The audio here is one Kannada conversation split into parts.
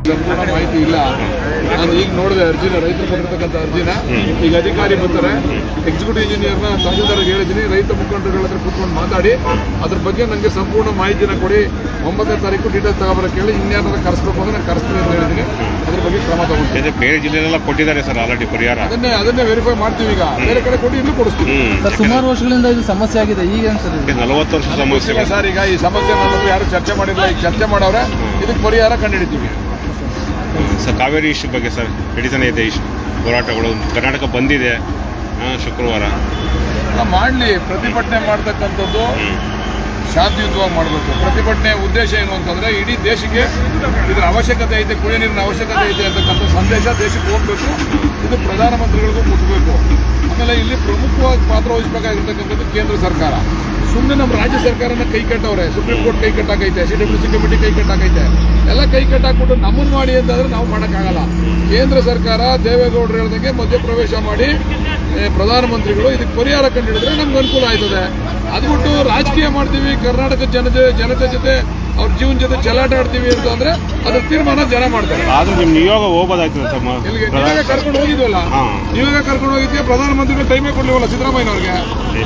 ಸಂಪೂರ್ಣ ಮಾಹಿತಿ ಇಲ್ಲ ನಾನು ಈಗ ನೋಡಿದೆ ಅರ್ಜಿನ ರೈತರು ಕೊಟ್ಟಿರ್ತಕ್ಕಂಥ ಅರ್ಜಿನ ಈಗ ಅಧಿಕಾರಿ ಬರ್ತಾರೆ ಎಕ್ಸಿಕ್ಯೂಟಿವ್ ಇಂಜಿನಿಯರ್ನ ತಹಸೀಲ್ದಾರ್ಗೆ ಹೇಳಿದ್ದೀನಿ ರೈತ ಮುಖಂಡರುಗಳ ಹತ್ರ ಕೂತ್ಕೊಂಡು ಮಾತಾಡಿ ಅದ್ರ ಬಗ್ಗೆ ನನಗೆ ಸಂಪೂರ್ಣ ಮಾಹಿತಿನ ಕೊಡಿ ಒಂಬತ್ತನೇ ತಾರೀಕು ಡೀಟೇಲ್ಸ್ ತಗೋಬರಕ್ಕೆ ಹೇಳಿ ಇನ್ಯಾರನ್ನ ಕರೆಸ್ಬೇಕು ಅಂದ್ರೆ ನಾನು ಕರೆಸ್ತೀನಿ ಅಂತ ಹೇಳಿದ್ದೀನಿ ಅದ್ರ ಬಗ್ಗೆ ಕ್ರಮ ತಗೊಂತೀನಿ ಅದೇ ಬೇರೆ ಜಿಲ್ಲೆಲೆಲ್ಲ ಕೊಟ್ಟಿದ್ದಾರೆ ಸರ್ ಆಲ್ರೆಡಿ ಪರಿಹಾರ ಅದನ್ನೇ ಅದನ್ನೇ ವೆರಿಫೈ ಮಾಡ್ತೀವಿ ಈಗ ಬೇರೆ ಕಡೆ ಕೊಟ್ಟು ಇಲ್ಲೂ ಕೊಡಿಸ್ತೀವಿ ಹ್ಮ್ ಸರ್ ಸುಮಾರು ವರ್ಷಗಳಿಂದ ಇದು ಸಮಸ್ಯೆ ಆಗಿದೆ ಈಗ ಏನು ಸರ್ ಇದು? ನಲವತ್ತು ವರ್ಷ ಸಮಸ್ಯೆ ಗೊತ್ತಿಲ್ಲ ಸರ್ ಈಗ ಈ ಸಮಸ್ಯೆ ನನ್ನ ಯಾರು ಚರ್ಚೆ ಮಾಡಿಲ್ಲ ಈಗ ಚರ್ಚೆ ಮಾಡವ್ರೆ ಇದಕ್ಕೆ ಪರಿಹಾರ ಕಂಡುಹಿಡಿತೀವಿ ಸರ್ ಕಾವೇರಿ ಇಶ್ಯೂ ಬಗ್ಗೆ ಸರ್ ನಡೀತಾನೆ ಇದೆ ಇಶ್ಯೂ ಹೋರಾಟಗಳು ಕರ್ನಾಟಕ ಬಂದಿದೆ ಆ, ಶುಕ್ರವಾರ ಮಾಡಲಿ ಪ್ರತಿಭಟನೆ ಮಾಡ್ತಕ್ಕಂಥದ್ದು ಶಾಂತಿಯುತವಾಗಿ ಮಾಡಬೇಕು ಪ್ರತಿಭಟನೆ ಉದ್ದೇಶ ಏನು ಅಂತಂದ್ರೆ ಇಡೀ ದೇಶಕ್ಕೆ ಇದರ ಅವಶ್ಯಕತೆ ಐತೆ ಕುಡಿಯೋ ನೀರಿನ ಅವಶ್ಯಕತೆ ಐತೆ ಅಂತಕ್ಕಂಥ ಸಂದೇಶ ದೇಶಕ್ಕೆ ಹೋಗಬೇಕು ಇದು ಪ್ರಧಾನಮಂತ್ರಿಗಳಿಗೂ ಮುಟ್ಟಬೇಕು ಆಮೇಲೆ ಇಲ್ಲಿ ಪ್ರಮುಖವಾಗಿ ಪಾತ್ರ ವಹಿಸಬೇಕಾಗಿರ್ತಕ್ಕಂಥದ್ದು ಕೇಂದ್ರ ಸರ್ಕಾರ ಸುಮ್ಮನೆ ನಮ್ಮ ರಾಜ್ಯ ಸರ್ಕಾರನ ಕೈ ಕಟ್ಟವ್ರೆ ಸುಪ್ರೀಂ ಕೋರ್ಟ್ ಕೈ ಕಟ್ಟಾಕೈತೆ ಸಿ ಡಬ್ಲ್ಯೂ ಸಿ ಕಮಿಟಿ ಕೈ ಕಟ್ಟಾಕೈತೆ ಎಲ್ಲ ಕೈ ಕಟ್ಟಾಕ್ಬಿಟ್ಟು ನಮ್ಮನ್ನು ಮಾಡಿ ಅಂತಂದ್ರೆ ನಾವು ಮಾಡೋಕ್ಕಾಗಲ್ಲ ಕೇಂದ್ರ ಸರ್ಕಾರ ದೇವೇಗೌಡರು ಹೇಳ್ದಂಗೆ ಮಧ್ಯಪ್ರವೇಶ ಮಾಡಿ ಏ, ಪ್ರಧಾನಮಂತ್ರಿಗಳು ಇದಕ್ಕೆ ಪರಿಹಾರ ಕಂಡುಹಿಡಿದ್ರೆ ನಮ್ಗೆ ಅನುಕೂಲ ಆಯ್ತದೆ ಅದು ಬಿಟ್ಟು ರಾಜಕೀಯ ಮಾಡ್ತೀವಿ ಕರ್ನಾಟಕ ಜನತೆ ಜನತೆ ಜೊತೆ ಅವ್ರ ಜೀವನ ಜೊತೆ ಚೆಲ್ಲಾಟ ಆಡ್ತೀವಿ ಅಂತ ಅಂದ್ರೆ ಅದ್ರ ತೀರ್ಮಾನ ಜನ ಮಾಡ್ತಾರೆ ಆದ್ರೂ ನಿಮ್ಮ ನಿಯೋಗ ಹೋಗ್ಬೋದಾಯ್ತದೆ ಸರ್ ಮ- ಇಲ್ಲಿಗೆ ಪ್ರಧಾನ- ನೀವೇ ಕರ್ಕೊಂಡು ಹೋಗಿದ್ವಲ್ಲ ಹಾ. ನೀವೇ ಕರ್ಕೊಂಡು ಹೋಗಿದ್ದೆ ಪ್ರಧಾನಮಂತ್ರಿಗಳು ಟೈಮೇ ಕೊಡ್ಲಿವಲ್ಲ ಸಿದ್ದರಾಮಯ್ಯನವ್ರಿಗೆ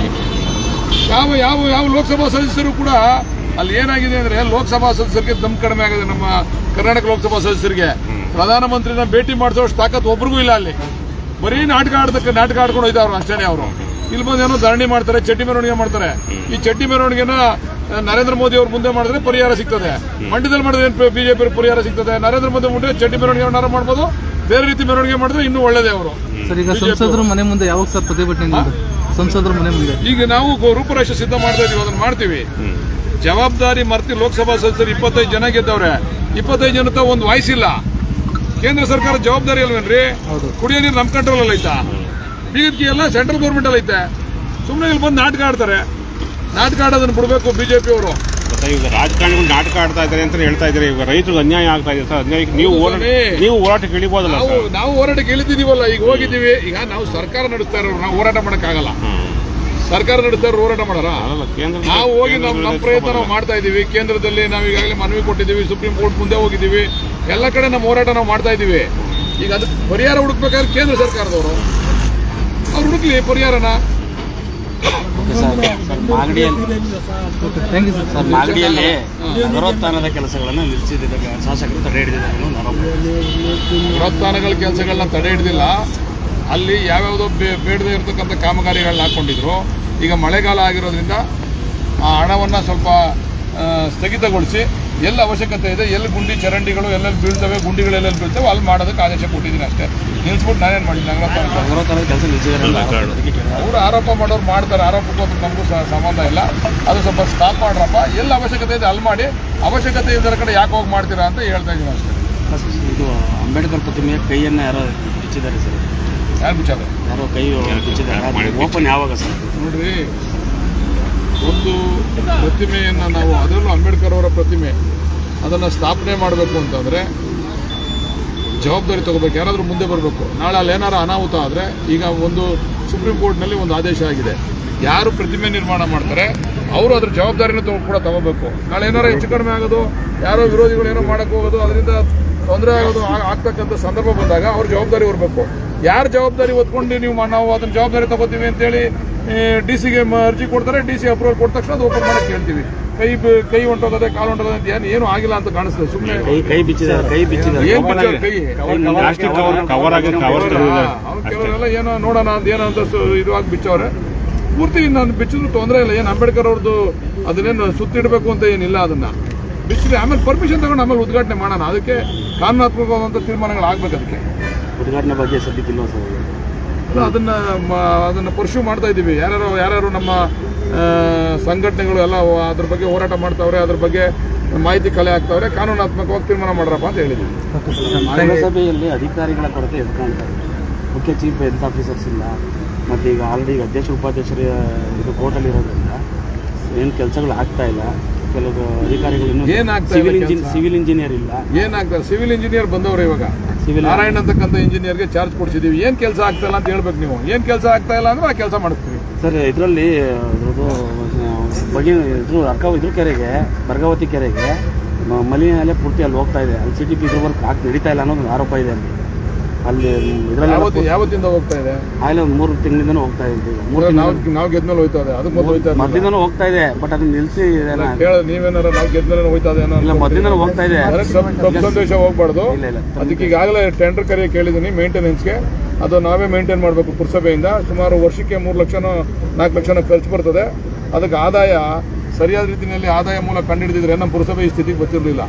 ಯಾವ ಯಾವ ಯಾವ ಲೋಕಸಭಾ ಸದಸ್ಯರು ಕೂಡ ಅಲ್ಲಿ ಏನಾಗಿದೆ ಅಂದ್ರೆ ಲೋಕಸಭಾ ಸದಸ್ಯರಿಗೆ ದಮ್ ಕಡಿಮೆ ಆಗಿದೆ ನಮ್ಮ ಕರ್ನಾಟಕ ಲೋಕಸಭಾ ಸದಸ್ಯರಿಗೆ ಪ್ರಧಾನಮಂತ್ರಿನ ಭೇಟಿ ಮಾಡಿಸೋಷ್ಟು ತಾಕತ್ ಒಬ್ರಿಗೂ ಇಲ್ಲ ಅಲ್ಲಿ ಬರೀ ನಾಟಕ ಆಡ್ದಕ್ಕೆ ನಾಟಕ ಆಡ್ಕೊಂಡು ಹೋಯ್ತಾವ್ರು ಅಷ್ಟೇನೆ ಅವರು ಇಲ್ಲಿ ಬಂದು ಏನೋ ಧರಣಿ ಮಾಡ್ತಾರೆ ಚಡ್ಡಿ ಮೆರವಣಿಗೆ ಮಾಡ್ತಾರೆ ಈ ಚಡ್ಡಿ ಮೆರವಣಿಗೆನ ಆ, ನರೇಂದ್ರ ಮೋದಿ ಅವ್ರ ಮುಂದೆ ಮಾಡಿದ್ರೆ ಪರಿಹಾರ ಸಿಗ್ತದೆ ಮಂಡ್ಯದಲ್ಲಿ ಮಾಡಿದ್ರೆ ಬಿಜೆಪಿ ಪರಿಹಾರ ಸಿಗ್ತದೆ ನರೇಂದ್ರ ಮೋದಿ ಮುಂದೆ ಚಡ್ಡಿ ಮೆರವಣಿಗೆ ಏನಾರು ಮಾಡ್ಬೋದು ಬೇರೆ ರೀತಿ ಮೆರವಣಿಗೆ ಮಾಡಿದ್ರೆ ಇನ್ನೂ ಒಳ್ಳೇದೇ ಅವರು ಸರ್ ಈಗ ಸಂಸದರು ಮನೆ ಮುಂದೆ ಯಾವಾಗ ಸರ್ ಪ್ರತಿಭಟನೆ ನಿಮ್ದು ಸಂಸದರು ಮನೆ ಮುಂದೆ ಈಗ ನಾವು ಗೋ- ರೂಪರೇಷೆ ಸಿದ್ಧ ಮಾಡ್ತಾ ಇದೀವಿ ಅದನ್ನ ಮಾಡ್ತೀವಿ ಹ್ಮ್. ಜವಾಬ್ದಾರಿ ಮರ್ತಿ ಲೋಕಸಭಾ ಸದಸ್ಯರು ಇಪ್ಪತ್ತೈದು ಜನ ಗೆದ್ದವ್ರೆ ಇಪ್ಪತ್ತೈದು ಜನತ ಒಂದು ವಾಯ್ಸ್ ಇಲ್ಲ ಕೇಂದ್ರ ಸರ್ಕಾರ ಜವಾಬ್ದಾರಿ ಅಲ್ವೇನ್ರಿ ಹೌದು. ಕುಡಿಯೋ ನೀರು ನಮ್ಮ ಕಂಟ್ರೋಲ್ ಅಲ್ಲಿ ಐತಾ ಬೀಗದ್ಕಿ ಎಲ್ಲ ಸೆಂಟ್ರಲ್ ಗೌರ್ಮೆಂಟ್ ಅಲ್ಲಿ ಐತೆ ಸುಮ್ಮನೆ ಇಲ್ಲಿ ಬಂದು ನಾಟಕ ಆಡ್ತಾರೆ ನಾಟಕ ಆಡೋದನ್ನ ಬಿಡಬೇಕು ಬಿಜೆಪಿ ಅವರು ಮತ್ತೆ ಈಗ ರಾಜಕಾರಣಿಗಳು ನಾಟಕ ಆಡ್ತಾ ಇದ್ದಾರೆ ಅಂತ ಹೇಳ್ತಾ ಇದ್ದಾರೆ ಈಗ ರೈತರಿಗೆ ಅನ್ಯಾಯ ಆಗ್ತಾ ಇದೆ ಸರ್ ಅನ್ಯಾಯಕ್ಕೆ ನೀವು ಹೌದು ಹೋರಾಟ ಸ್ವಾಮಿ. ನೀವು ಹೋರಾಟಕ್ಕೆ ಇಳಿಬೋದಲ್ಲ ನಾವು ಸರ್ ನಾವು ಹೋರಾಟಕ್ಕೆ ಇಳಿದಿದೀವಲ್ಲ ಈಗ ಹೋಗಿದ್ದೀವಿ ಈಗ ನಾವು ಸರ್ಕಾರ ನಡೆಸ್ತಾ ಇರೋರು ನಾವು ಹೋರಾಟ ಮಾಡಕ್ಕಾಗಲ್ಲ ಹ್ಮ್. ಸರ್ಕಾರ ನಡೆಸ್ತಾ ಇರೋರು ಹೋರಾಟ ಮಾಡಾರ ಅಲ್ಲ ಕೇಂದ್ರ ನಾವು ಹೋಗಿ ನಮ್ಮ ನಮ್ಮ ಪ್ರಯತ್ನ ನಾವು ಮಾಡ್ತಾ ಇದ್ದೀವಿ ಕೇಂದ್ರದಲ್ಲಿ ನಾವು ಈಗಾಗಲೇ ಮನವಿ ಕೊಟ್ಟಿದ್ದೀವಿ ಸುಪ್ರೀಂ ಕೋರ್ಟ್ ಮುಂದೆ ಹೋಗಿದ್ದೀವಿ ಎಲ್ಲ ಕಡೆ ನಮ್ಮ ಹೋರಾಟ ನಾವು ಮಾಡ್ತಾ ಇದ್ದೀವಿ ಈಗ ಅದಕ್ಕೆ ಪರಿಹಾರ ಹುಡುಕ್ಬೇಕಾದ್ರೆ ಕೇಂದ್ರ ಸರ್ಕಾರದವರು ಅವ್ರು ಹುಡುಕ್ಲಿ ಪರಿಹಾರನ ಮಾಗಡಿಯಲ್ಲಿ ಥ್ಯಾಂಕ್ ಯು ಸರ್ ಸರ್ ಮಾಗಡಿಯಲ್ಲಿ ನಗರೋತ್ಥಾನದ ಕೆಲಸಗಳನ್ನು ನಿಲ್ಲಿಸಿದ್ದಾರೆ ಶಾಸಕರು ತಡೆ ಹಿಡಿದಿದ್ದಾರೆ ಅನ್ನೋ ಒಂದು ಆರೋಪ ಬೃಹತ್ಥಾನಗಳ ಕೆಲಸಗಳನ್ನ ತಡೆ ಹಿಡಿದಿಲ್ಲ ಅಲ್ಲಿ ಯಾವ್ಯಾವುದೋ ಬೇ- ಬೇಡದೇ ಇರತಕ್ಕಂಥ ಕಾಮಗಾರಿಗಳನ್ನ ಹಾಕ್ಕೊಂಡಿದ್ರು ಈಗ ಮಳೆಗಾಲ ಆಗಿರೋದ್ರಿಂದ ಆ ಹಣವನ್ನು ಸ್ವಲ್ಪ ಆ, ಸ್ಥಗಿತಗೊಳಿಸಿ ಎಲ್ಲಿ ಅವಶ್ಯಕತೆ ಇದೆ ಎಲ್ಲಿ ಗುಂಡಿ ಚರಂಡಿಗಳು ಎಲ್ಲೆಲ್ಲಿ ಬೀಳ್ತವೆ ಗುಂಡಿಗಳು ಎಲ್ಲೆಲ್ಲಿ ಬೀಳ್ತವೆ ಅಲ್ಲಿ ಮಾಡೋದಕ್ಕೆ ಆದೇಶ ಕೊಟ್ಟಿದ್ದೀನಿ ಅಷ್ಟೇ ನಿಲ್ಸ್ಬಿಟ್ಟು ನಾನೇನು ಮಾಡಿಲ್ಲ ನಗರೋತ್ಥಾನ ನಗರೋತ್ಥಾನದ ಕೆಲಸ ನಿಲ್ಲಿಸಿದ್ದಾರೆ ಅನ್ನೋ ಆರೋಪ ಇದೆ. ಅದಕ್ಕೆ ಕೇಳಿದೆ. ಅವರು ಆರೋಪ ಮಾಡೋರು ಮಾಡ್ತಾರೆ ಆರೋಪಕ್ಕೂ ಅದಕ್ಕೆ ನಮಗೂ ಸ- ಸಂಬಂಧ ಇಲ್ಲ ಅದು ಸ್ವಲ್ಪ ಸ್ಟಾಪ್ ಮಾಡ್ರಪ್ಪ ಎಲ್ಲಿ ಅವಶ್ಯಕತೆ ಇದೆ ಅಲ್ಲಿ ಮಾಡಿ ಅವಶ್ಯಕತೆ ಇದ್ದರ ಕಡೆ ಯಾಕೆ ಹೋಗಿ ಮಾಡ್ತೀರಾ ಅಂತ ಹೇಳ್ತಾ ಇದ್ದೀನಿ ಅಷ್ಟೇ ಇದು ಅಂಬೇಡ್ಕರ್ ಪ್ರತಿಮೆಯ ಕೈಯನ್ನು ಯಾರೋ ಬಿಚ್ಚಿದ್ದಾರೆ ಸರ್ ಯಾರು ಬಿಚ್ಚಾರೆ ಯಾರೋ ಕೈ ಬಿಚ್ಚಿದ್ದಾರೆ ಓಪನ್ ಯಾವಾಗ ಸರ್ ನೋಡ್ರಿ ಒಂದು ಪ್ರತಿಮೆಯನ್ನು ನಾವು ಅದರಲ್ಲೂ ಅಂಬೇಡ್ಕರ್ ಅವರ ಪ್ರತಿಮೆ ಅದನ್ನು ಸ್ಥಾಪನೆ ಮಾಡಬೇಕು ಅಂತಂದರೆ ಜವಾಬ್ದಾರಿ ತಗೋಬೇಕು ಯಾರಾದರೂ ಮುಂದೆ ಬರಬೇಕು ನಾಳೆ ಅಲ್ಲಿ ಏನಾರು ಅನಾಹುತ ಆದರೆ ಈಗ ಒಂದು ಸುಪ್ರೀಂ ಕೋರ್ಟ್ನಲ್ಲಿ ಒಂದು ಆದೇಶ ಆಗಿದೆ ಯಾರು ಪ್ರತಿಮೆ ನಿರ್ಮಾಣ ಮಾಡ್ತಾರೆ ಅವರು ಅದ್ರ ಜವಾಬ್ದಾರಿನ ತಗೊ ಕೂಡ ತಗೋಬೇಕು ನಾಳೆ ಏನಾರು ಹೆಚ್ಚು ಕಡಿಮೆ ಆಗೋದು ಯಾರೋ ವಿರೋಧಿಗಳು ಏನೋ ಮಾಡಕ್ಕೆ ಹೋಗೋದು ಅದರಿಂದ ತೊಂದರೆ ಆಗೋದು ಆ- ಆಗ್ತಕ್ಕಂಥ ಸಂದರ್ಭ ಬಂದಾಗ ಅವ್ರ ಜವಾಬ್ದಾರಿ ಹೊರಬೇಕು ಯಾರು ಜವಾಬ್ದಾರಿ ಹೊತ್ಕೊಂಡು ನೀವು ಮಾ- ನಾವು ಅದನ್ನ ಜವಾಬ್ದಾರಿ ತಗೋತೀವಿ ಅಂತೇಳಿ ಡಿ ಸಿಗೆ ಅರ್ಜಿ ಕೊಡ್ತಾರೆ ಡಿ ಸಿ ಅಪ್ರೂವಲ್ ಕೊಟ್ಟ ತಕ್ಷಣ ಅದು ಓಪನ್ ಮಾಡಕ್ಕೆ ಹೇಳ್ತೀವಿ ಕೈ ಬ- ಕೈ ಹೊಂಟೋಗದೆ ಕಾಲು ಹೊಂಟೋಗದೆ ಅಂತ ಏನು ಏನು ಆಗಿಲ್ಲ ಅಂತ ಕಾಣಿಸ್ತದೆ ಸುಮ್ಮನೆ ಕೈ ಕೈ ಬಿಚ್ಚಿದ್ದಾರೆ ಕೈ ಬಿಚ್ಚಿದ್ದಾರೆ ಏನ್ ಬಿಚ್ಚೋದು ಕೈ ಪ್ಲಾಸ್ಟಿಕ್ ಕವರ್ ಕವರ್ ಆಗಿ ಕವರ್ ಅವ್ರು ಕೆಲವರೆಲ್ಲ ಏನೋ ನೋಡೋಣ ಅಂತ ಏನೋ ಅಂತ ಸು- ಇದು ಆಗಿ ಬಿಚ್ಚವ್ರೆ ಪೂರ್ತಿ ನಾನು ಬಿಚ್ಚಿದ್ರು ತೊಂದರೆ ಇಲ್ಲ ಏನು ಅಂಬೇಡ್ಕರ್ ಅವ್ರದ್ದು ಅದನ್ನೇನು ಸುತ್ತಿಡಬೇಕು ಅಂತ ಏನಿಲ್ಲ ಅದನ್ನ ಬಿಚ್ಚಿದ್ರೆ ಆಮೇಲೆ ಪರ್ಮಿಷನ್ ತಗೊಂಡು ಆಮೇಲೆ ಉದ್ಘಾಟನೆ ಮಾಡೋಣ ಅದಕ್ಕೆ ಕಾನೂನಾತ್ಮಕವಾದಂಥ ತೀರ್ಮಾನಗಳು ಆಗ್ಬೇಕು ಅದಕ್ಕೆ ಉದ್ಘಾಟನೆ ಬಗ್ಗೆ ಸದ್ಯಕ್ಕಿಲ್ಲ ಸರ್ ಅದು ಅದನ್ನ ಮ- ಅದನ್ನ ಪರ್ಶ್ಯೂ ಮಾಡ್ತಾ ಇದ್ದೀವಿ ಯಾರ್ಯಾರು ಯಾರ್ಯಾರು ನಮ್ಮ ಆ, ಸಂಘಟನೆಗಳು ಎಲ್ಲ ಅದ್ರ ಬಗ್ಗೆ ಹೋರಾಟ ಮಾಡ್ತಾವ್ರೆ ಅದ್ರ ಬಗ್ಗೆ ಮಾಹಿತಿ ಕಲೆ ಆಗ್ತಾವ್ರೆ ಕಾನೂನಾತ್ಮಕವಾಗಿ ತೀರ್ಮಾನ ಮಾಡ್ರಪ್ಪ ಅಂತ ಹೇಳಿದ್ದೀವಿ ನಗರಸಭೆಯಲ್ಲಿ ಅಧಿಕಾರಿಗಳ ಕೊರತೆ ಎದ್ಕೊಳ್ತಾರೆ ಮುಖ್ಯ ಚೀಫ್ ಹೆಲ್ತ್ ಆಫೀಸರ್ಸ್ ಇಲ್ಲ ಮತ್ತು ಈಗ ಆಲ್ರೆಡಿ ಈಗ ಅಧ್ಯಕ್ಷ ಉಪಾಧ್ಯಕ್ಷರ ಇದು ಕೋರ್ಟಲ್ಲಿ ಇರೋದ್ರಿಂದ ಏನು ಕೆಲಸಗಳು ಆಗ್ತಾ ಇಲ್ಲ ಕೆಲವು ಅಧಿಕಾರಿಗಳು ಇನ್ನೂ ಏನ್ ಆಗ್ತಾ ಸಿವಿಲ್ ಇಲ್ಲ ಇಂಜಿನ್ ಕೆಲ್ಸ? ಸಿವಿಲ್ ಇಂಜಿನಿಯರ್ ಇಲ್ಲ ಏನಾಗ್ತಾರೆ ಸಿವಿಲ್ ಇಂಜಿನಿಯರ್ ಬಂದವ್ರೆ ಇವಾಗ ಸಿವಿಲ್ ನಾರಾಯಣ್ ಅಂತಕ್ಕಂಥ ಇಂಜಿನಿಯರ್ಗೆ ಚಾರ್ಜ್ ಕೊಡ್ಸಿದೀವಿ ಏನ್ ಕೆಲಸ ಆಗ್ತಾ ಇಲ್ಲ ಅಂತ ಹೇಳ್ಬೇಕು ನೀವು ಏನ್ ಕೆಲಸ ಆಗ್ತಾ ಇಲ್ಲ ಅಂದ್ರೆ ಆ ಕೆಲಸ ಮಾಡಿಸ್ತೀವಿ ಸರ್ ಇದರಲ್ಲಿ ಇದ್ರದ್ದು ಬಗೆ ಇದ್ರ ಅರ್ಕ ಇದ್ರ ಕೆರೆಗೆ ಭರ್ಗಾವತಿ ಕೆರೆಗೆ ಮ- ಮಲಿನಾಲೆ ಪೂರ್ತಿ ಅಲ್ಲಿ ಹೋಗ್ತಾ ಇದೆ ಅಲ್ಲಿ ಸಿಟಿ ಇದ್ರ ವರ್ಕ್ ಹಾಕಿ ನಡೀತಾ ಇಲ್ಲ ಅನ್ನೋದು ಒಂದು ಆರೋಪ ಇದೆ ಅಲ್ಲಿ ಅಲ್ಲಿ ಇದರಲ್ಲಿ ಯಾವತ್ತು ಯಾವತ್ತಿಂದ ಹೋಗ್ತಾ ಇದೆ ಆಗಲೇ ಒಂದು ಮೂರು ತಿಂಗಳಿಂದನೂ ಹೋಗ್ತಾ ಇದೆ ಈಗ ಮೂರು ನಾವು ನಾವು ಗೆದ್ಮೇಲೆ ಹೋಯ್ತಾ ಇದೆ ಅದಕ್ಕೆ ಮೊದಲು ಹೋಯ್ತಾ ಇರ್ಲಿಲ್ಲ. ಮಧ್ಯದಿಂದನೂ ಹೋಗ್ತಾ ಇದೆ ಬಟ್ ಅದನ್ನ ನಿಲ್ಲಿಸಿ ಕೇಳ ನೀವೇನಾರ ನಾವು ಗೆದ್ಮೇಲೆ ಹೋಯ್ತಾ ಇದೆ ಇಲ್ಲ ಮಧ್ಯದಿಂದನೂ ಹೋಗ್ತಾ ಇದೆ ಡೈರೆಕ್ಟ್ ತಪ್ಪು ತಪ್ಪು ಸಂದೇಶ ಹೋಗ್ಬಾರ್ದು ಇಲ್ಲ ಇಲ್ಲ ಅದಕ್ಕೆ ಈಗಾಗಲೇ ಟೆಂಡರ್ ಕರೆಯ ಕೇಳಿದ್ದೀನಿ ಮೇಂಟೆನೆನ್ಸ್ಗೆ ಅದು ನಾವೇ ಮೇಂಟೈನ್ ಮಾಡಬೇಕು ಪುರಸಭೆಯಿಂದ ಸುಮಾರು ವರ್ಷಕ್ಕೆ ಮೂರು ಲಕ್ಷನೋ ನಾಲ್ಕು ಲಕ್ಷನೋ ಖರ್ಚು ಬರ್ತದೆ ಅದಕ್ಕೆ ಆದಾಯ ಸರಿಯಾದ ರೀತಿಯಲ್ಲಿ ಆದಾಯ ಮೂಲ ಕಂಡುಹಿಡಿದಿದ್ರೆ ನಮ್ಮ ಪುರಸಭೆ ಈ ಸ್ಥಿತಿಗೆ ಬರ್ತಿರಲಿಲ್ಲ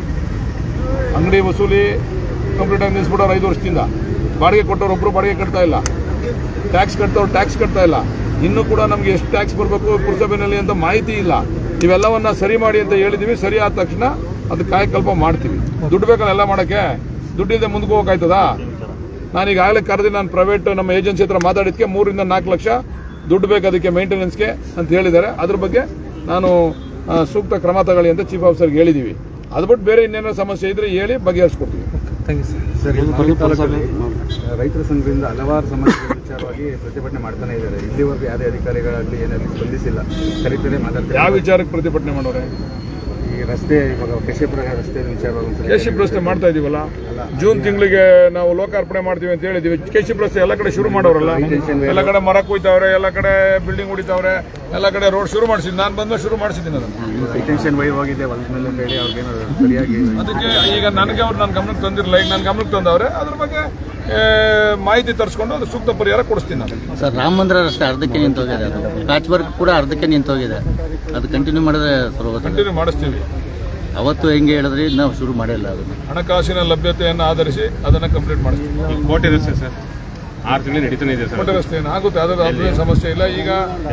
ಅಂಗಡಿ ವಸೂಲಿ ಕಂಪ್ಲೀಟ್ ಆಗಿ ನಿಲ್ಲಿಸ್ಬಿಟ್ಟವ್ರು ಐದು ವರ್ಷದಿಂದ ಬಾಡಿಗೆ ಕೊಟ್ಟವ್ರು ಒಬ್ಬರು ಬಾಡಿಗೆ ಕಟ್ತಾ ಇಲ್ಲ ಟ್ಯಾಕ್ಸ್ ಕಟ್ತವ್ರು ಟ್ಯಾಕ್ಸ್ ಕಟ್ತಾ ಇಲ್ಲ ಇನ್ನೂ ಕೂಡ ನಮಗೆ ಎಷ್ಟು ಟ್ಯಾಕ್ಸ್ ಬರಬೇಕು ಪುರಸಭೆಯಲ್ಲಿ ಅಂತ ಮಾಹಿತಿ ಇಲ್ಲ ಇವೆಲ್ಲವನ್ನ ಸರಿ ಮಾಡಿ ಅಂತ ಹೇಳಿದೀವಿ ಸರಿ ಆದ ತಕ್ಷಣ ಅದು ಕಾಯಕಲ್ಪ ಮಾಡ್ತೀವಿ ದುಡ್ಡು ಬೇಕಲ್ಲ ಎಲ್ಲ ಮಾಡೋಕ್ಕೆ ದುಡ್ಡಿಂದ ಮುಂದಕ್ಕೆ ಹೋಗಕ್ಕಾಯ್ತದ ನಾನು ಈಗಾಗಲೇ ಕರೆದು ನಾನು ಪ್ರೈವೇಟ್ ನಮ್ಮ ಏಜೆನ್ಸಿ ಹತ್ರ ಮಾತಾಡಿದ್ಕೆ ಮೂರಿಂದ ನಾಲ್ಕು ಲಕ್ಷ ದುಡ್ಡು ಬೇಕು ಅದಕ್ಕೆ ಮೇಂಟೆನೆನ್ಸ್ಗೆ ಅಂತ ಹೇಳಿದ್ದಾರೆ ಅದ್ರ ಬಗ್ಗೆ ನಾನು ಆ, ಸೂಕ್ತ ಕ್ರಮ ತಗೊಳ್ಳಿ ಅಂತ ಚೀಫ್ ಆಫೀಸರ್ಗೆ ಹೇಳಿದ್ದೀವಿ ಅದು ಬಿಟ್ಟು ಬೇರೆ ಇನ್ನೇನೋ ಸಮಸ್ಯೆ ಇದ್ರೆ ಹೇಳಿ ಬಗೆಹರಿಸ್ಕೊಡ್ತೀವಿ ಥ್ಯಾಂಕ್ ಯು ಸರ್ ಸರ್ ಇದು ಮಾಗಡಿ ಪುರಸಭೆ ತಾಲೂಕಲ್ಲಿ ರೈತರ ಸಂಘದಿಂದ ಹಲವಾರು ಸಮಸ್ಯೆಗಳ ವಿಚಾರವಾಗಿ ಪ್ರತಿಭಟನೆ ಮಾಡ್ತಾನೆ ಇದ್ದಾರೆ ಇಲ್ಲಿವರೆಗೂ ಯಾವುದೇ ಅಧಿಕಾರಿಗಳಾಗಲಿ ಏನಾಗಲಿ ಸ್ಪಂದಿಸಿಲ್ಲ ಕರೀತಾರೆ ಮಾತಾಡ್ತಾರೆ ಯಾವ ವಿಚಾರಕ್ಕೆ ಪ್ರತಿಭಟನೆ ಮಾಡೋರೆ ಈ ರಸ್ತೆ ಇವಾಗ ಕೇಶಪುರ ರಸ್ತೆ ವಿಚಾರವಾಗಿ ಒಂದ್ಸಲ ಕೇಶಿಪ್ ರಸ್ತೆ ಮಾಡ್ತಾ ಇದೀವಲ್ಲ ಜೂನ್ ತಿಂಗಳಿಗೆ ನಾವು ಲೋಕಾರ್ಪಣೆ ಮಾಡ್ತೀವಿ ಅಂತ ಹೇಳಿದೀವಿ ಕೇಶಿಪ್ ರಸ್ತೆ ಎಲ್ಲ ಕಡೆ ಶುರು ಮಾಡೋರಲ್ಲ ಎಲ್ಲ ಕಡೆ ಮರ ಕುಯ್ತಾವ್ರೆ ಎಲ್ಲ ಕಡೆ ಬಿಲ್ಡಿಂಗ್ ಹೊಡಿತಾವ್ರೆ ಎಲ್ಲ ಕಡೆ ರೋಡ್ ಶುರು ಮಾಡಿಸಿದ್ ನಾನು ಬಂದ್ಮೇಲೆ ಶುರು ಮಾಡಿಸಿದ್ದೀನಿ ಅದನ್ನು ಎಕ್ಸ್ಟೆನ್ಷನ್ ವೈ ಹೋಗಿದೆ ಹೊಲದ ಮೇಲೆ ಅಂತ ಹೇಳಿ ಅವ್ರಿಗೇನು ಸರಿಯಾಗಿ ಅದಕ್ಕೆ ಈಗ ನನಗೆ ಅವ್ರು ನನ್ನ ಗಮನಕ್ಕೆ ತಂದಿರಲಿಲ್ಲ ಈಗ ನನ್ನ ಗಮನಕ್ಕೆ ತಂದವ್ರೆ ಅದ್ರ ಬಗ್ಗೆ ಆ, ಮಾಹಿತಿ ತರಿಸ್ಕೊಂಡು ಅದು ಸೂಕ್ತ ಪರಿಹಾರ ಕೊಡಿಸ್ತೀನಿ ನಾನು ಸರ್ ರಾಮ ಮಂದಿರ ರಸ್ತೆ ಅರ್ಧಕ್ಕೆ ನಿಂತೋಗಿದೆ ಅದು ಪ್ಯಾಚ್ ವರ್ಕ್ ಕೂಡ ಅರ್ಧಕ್ಕೆ ನಿಂತೋಗಿದೆ ಅದು ಕಂಟಿನ್ಯೂ ಮಾಡಿದ್ರೆ ಸರ್ವೋತ್ತಮ ಕಂಟಿನ್ಯೂ ಮಾಡಿಸ್ತೀವಿ ಅವತ್ತು ಹೆಂಗೆ ಹೇಳಿದ್ರಿ ನಾವು ಶುರು ಮಾಡಿಲ್ಲ ಅದನ್ನು ಹಣಕಾಸಿನ ಲಭ್ಯತೆಯನ್ನು ಆಧರಿಸಿ ಅದನ್ನು ಕಂಪ್ಲೀಟ್ ಮಾಡಿಸ್ತೀವಿ ಈಗ ಕೋಟೆ ರಸ್ತೆ ಸರ್ ಆರು ತಿಂಗಳು ನಡೀತಾನೆ ಇದೆ ಸರ್ ಕೋಟೆ ರಸ್ತೆ ಏನು ಆಗುತ್ತೆ ಅದರ ಅದೇನು ಸಮಸ್ಯೆ ಇಲ್ಲ ಈಗ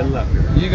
ಈಗ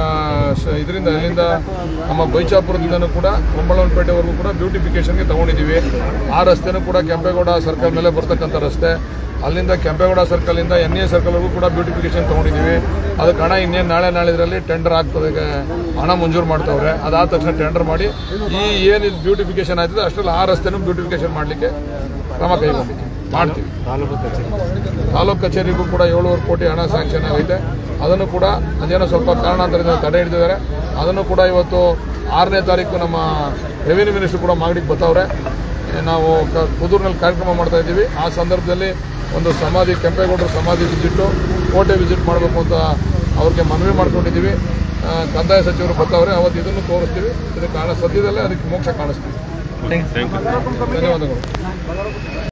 ಇದರಿಂದ ಇಲ್ಲಿಂದ ನಮ್ಮ ಬೈಚಾಪುರದಿಂದನೂ ಕೂಡ ಕುಂಬಳವನಪೇಟೆವರೆಗೂ ಕೂಡ ಬ್ಯೂಟಿಫಿಕೇಶನ್ಗೆ ತಗೊಂಡಿದ್ದೀವಿ ಆ ರಸ್ತೆನೂ ಕೂಡ ಕೆಂಪೇಗೌಡ ಸರ್ಕಲ್ ಮೇಲೆ ಬರ್ತಕ್ಕಂಥ ರಸ್ತೆ ಅಲ್ಲಿಂದ ಕೆಂಪೇಗೌಡ ಸರ್ಕಲಿಂದ ಎನ್ ಎ ಸರ್ಕಲ್ವರೆಗೂ ಕೂಡ ಬ್ಯೂಟಿಫಿಕೇಶನ್ ತೊಗೊಂಡಿದ್ದೀವಿ ಅದಕ್ಕೆ ಹಣ ಇನ್ನೇನು ನಾಳೆ ನಾಳಿದ್ರಲ್ಲಿ ಟೆಂಡರ್ ಆಗ್ತದೆ ಈಗ ಹಣ ಮಂಜೂರು ಮಾಡ್ತವ್ರೆ ಅದಾದ ತಕ್ಷಣ ಟೆಂಡರ್ ಮಾಡಿ ಈ ಏನು ಬ್ಯೂಟಿಫಿಕೇಶನ್ ಆಯ್ತದೆ ಅಷ್ಟರಲ್ಲಿ ಆ ರಸ್ತೆನೂ ಬ್ಯೂಟಿಫಿಕೇಶನ್ ಮಾಡಲಿಕ್ಕೆ ಕ್ರಮ ಕೈಗೊಂಡಿದ್ದೀವಿ ಮಾಡ್ತೀವಿ ತಾಲೂಕು ಕಚೇರಿ ತಾಲೂಕು ಕಚೇರಿಗೂ ಕೂಡ ಏಳುವರೆ ಕೋಟಿ ಹಣ ಸ್ಯಾಂಕ್ಷನ್ ಆಗೈತೆ ಅದನ್ನು ಕೂಡ ಅದೇನೋ ಸ್ವಲ್ಪ ಕಾರಣಾಂತರದಿಂದ ತಡೆ ಹಿಡಿದಿದ್ದಾರೆ ಅದನ್ನು ಕೂಡ ಇವತ್ತು ಆರನೇ ತಾರೀಕು ನಮ್ಮ ರೆವಿನ್ಯೂ ಮಿನಿಸ್ಟರ್ ಕೂಡ ಮಾಗಡಿಗೆ ಬರ್ತಾವ್ರೆ ಏ, ನಾವು ಕ- ಕುದೂರಿನಲ್ಲಿ ಕಾರ್ಯಕ್ರಮ ಮಾಡ್ತಾ ಇದ್ದೀವಿ ಆ ಸಂದರ್ಭದಲ್ಲಿ ಒಂದು ಸಮಾಧಿ ಕೆಂಪೇಗೌಡರ ಸಮಾಧಿ ವಿಸಿಟ್ಟು ಕೋಟೆ ವಿಸಿಟ್ ಮಾಡಬೇಕು ಅಂತ ಅವ್ರಿಗೆ ಮನವಿ ಮಾಡ್ಕೊಂಡಿದ್ದೀವಿ ಆ, ಕಂದಾಯ ಸಚಿವರು ಬರ್ತಾವ್ರೆ ಅವತ್ತು ಇದನ್ನು ತೋರಿಸ್ತೀವಿ ಇದಕ್ಕೆ ಕಾಣ ಸದ್ಯದಲ್ಲೇ ಅದಕ್ಕೆ ಮೋಕ್ಷ ಕಾಣಿಸ್ತೀವಿ ಥ್ಯಾಂಕ್ ಯು ಧನ್ಯವಾದಗಳು